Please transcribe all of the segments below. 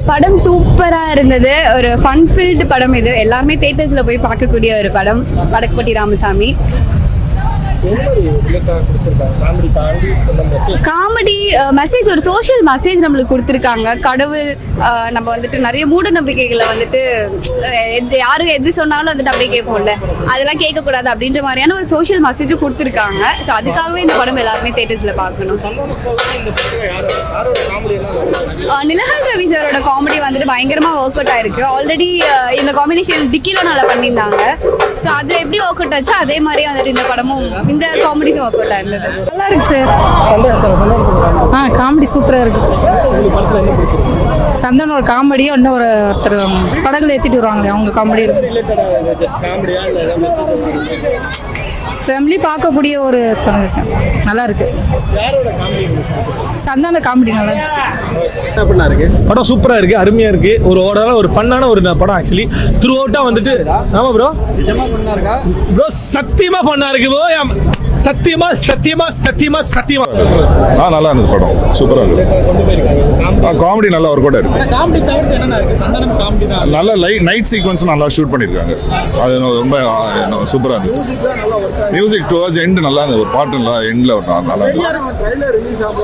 படம் சூப்பரா இருந்தது ஒரு ஃபன் ஃபில்டு படம் இது எல்லாருமே தேட்டர்ஸ்ல போய் பார்க்கக்கூடிய ஒரு படம் வடக்குப்பட்டி ராமசாமி காமெடி மெசேஜ் ஒரு சோஷியல் மெசேஜ் நம்மளுக்கு கொடுத்துருக்காங்க கடவுள் அஹ், நம்ம வந்துட்டு நிறைய மூட நம்பிக்கைகளை வந்துட்டு அஹ், எது யாரு எது சொன்னாலும் வந்துட்டு அப்படியே கேட்போம்ல அதெல்லாம் கேட்கக்கூடாது அப்படின்ற மாதிரியான ஒரு சோஷியல் மெசேஜும் கொடுத்துருக்காங்க ஸோ அதுக்காகவே இந்த படம் எல்லாருமே தேட்டர்ஸ்ல பார்க்கணும் அஹ், நிலகல் ரவி சாரோட காமெடி வந்துட்டு பயங்கரமா ஒர்க் அவுட் ஆயிருக்கு ஆல்ரெடி இந்த காம்பினேஷன் டிக்கிலும் நல்லா பண்ணியிருந்தாங்க ஸோ அது எப்படி ஒர்க் அவுட் ஆச்சோ அதே மாதிரியே வந்துட்டு இந்த படமும் இந்த காமெடிஸும் ஒர்க் அவுட் ஆயிருந்தது நல்லா இருக்கு சார் ஆ காமெடி சூப்பராக இருக்கு சந்தனோட காமெடியும் இன்னும் ஒரு ஒருத்தர் படகுல ஏற்றிட்டு வருவாங்களே அவங்க காமெடி இருக்கு ஃபேமிலி பார்க்கக்கூடிய ஒரு படம் இருக்கு நல்லா இருக்கு சந்தான காமெடி நல்லா இருந்துச்சு படம் சூப்பரா இருக்கு அருமையா இருக்கு ஒரு ஓவரால ஒரு ஃபன்னான ஒரு படம் ஆக்சுவலி த்ரூ அவுட்டா வந்துட்டு ஆமா ப்ரோ ப்ரோ சத்தியமா ஃபன்னா இருக்கு ப்ரோ சத்தியமா சத்தியமா சத்தியமா சத்தியமா ஆ நல்லா இருந்தது படம் சூப்பராக இருக்கு ஆ காமெடி நல்லா ஒர்க் அவுட் இருக்கு காமெடி தவிர்த்து என்ன இருக்கு சந்தனம் காமெடி தான் நல்ல லைட் நைட் சீக்வன்ஸ் நல்லா ஷூட் பண்ணியிருக்காங்க அது ரொம்ப சூப்பராக இருந்தது மியூசிக் டுவர்ஸ் எண்ட் நல்லா இருந்தது ஒரு பாட்டு நல்லா எண்டில் நல்லா இருந்தது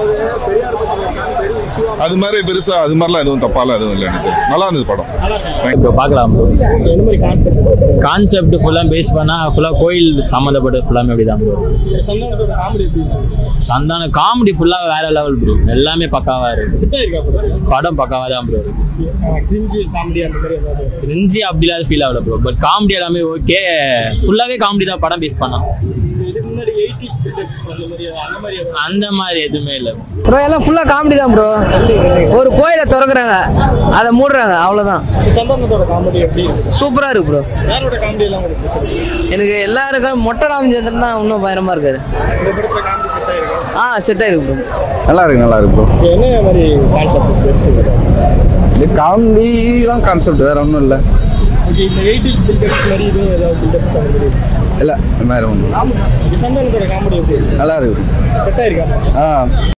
அது மாதிரி பெருசா அது மாதிரிலாம் எதுவும் தப்பாலாம் எதுவும் இல்லை எனக்கு நல்லா இருந்தது படம் இப்போ பார்க்கலாம் ப்ரோ கான்செப்ட் ஃபுல்லாக பேஸ் பண்ணால் ஃபுல்லாக கோயில் சம்மந்தப்பட்ட ஃபுல்லாமே அப்படி தான் ப்ரோ சந்தனத்தோட காமெடி எப்படி சந்தான காமெடி ஃபுல்லாக வேற லெவல் ப்ரோ எல்லாமே பக்காவாக இருக்கு ஃபிட்டா இருக்கா படம் பக்காவாக தான் ப்ரோ இருக்கு கிரிஞ்சு காமெடி அந்த மாதிரி ஏதாவது கிரிஞ்சி அப்படிலாம் ஃபீல் ஆகல ப்ரோ பட் காமெடி எல்லாமே ஓகே ஃபுல்லாகவே காமெடி தான் படம் பேஸ் பண்ணோம் இதுக்கு முன்னாடி எயிட்டிஸ் அந்த மாதிரி அந்த மாதிரி ஏதாவது அந்த மாதிரி எதுவுமே இல்லை ப்ரோ எல்லாம் ஃபுல்லாக காமெடி தான் ப்ரோ ஒரு கோயிலை திறக்கிறாங்க அதை மூடுறாங்க அவ்வளோதான் சந்தனத்தோட காமெடி எப்படி சூப்பராக இருக்கு ப்ரோ யாரோட காமெடி எல்லாம் உங்களுக்கு பிடிச்சிருக்கு எனக்கு எல்லாருக்கும் மொட்டை ராமச்சந்திரன் தான் இன்னும் பயங்கரமாக இருக்காரு இந்த படத்துல காமெடி செட் ஆயிருக்கு ஆ செட் ஆயிருக்கு ப்ரோ நல்லா இருக்கு நல்லா இருக்கு ப்ரோ இப்போ என்ன மாதிரி கான்செப்ட் பெஸ்ட் இது காமெடி தான் கான்செப்ட் வேற ஒன்றும் இல்லை ஓகே இந்த எயிட்டிஸ் பில்டப்ஸ் மாதிரி இதுவும் ஏதாவது பில்டப்ஸ் அந்த மாதிரி இல்லை இந்த மாதிரி ஒன்றும் சந்தனத்தோட காமெடி எப்படி நல்லா இருக்கு செட் ஆயிருக்கா ஆ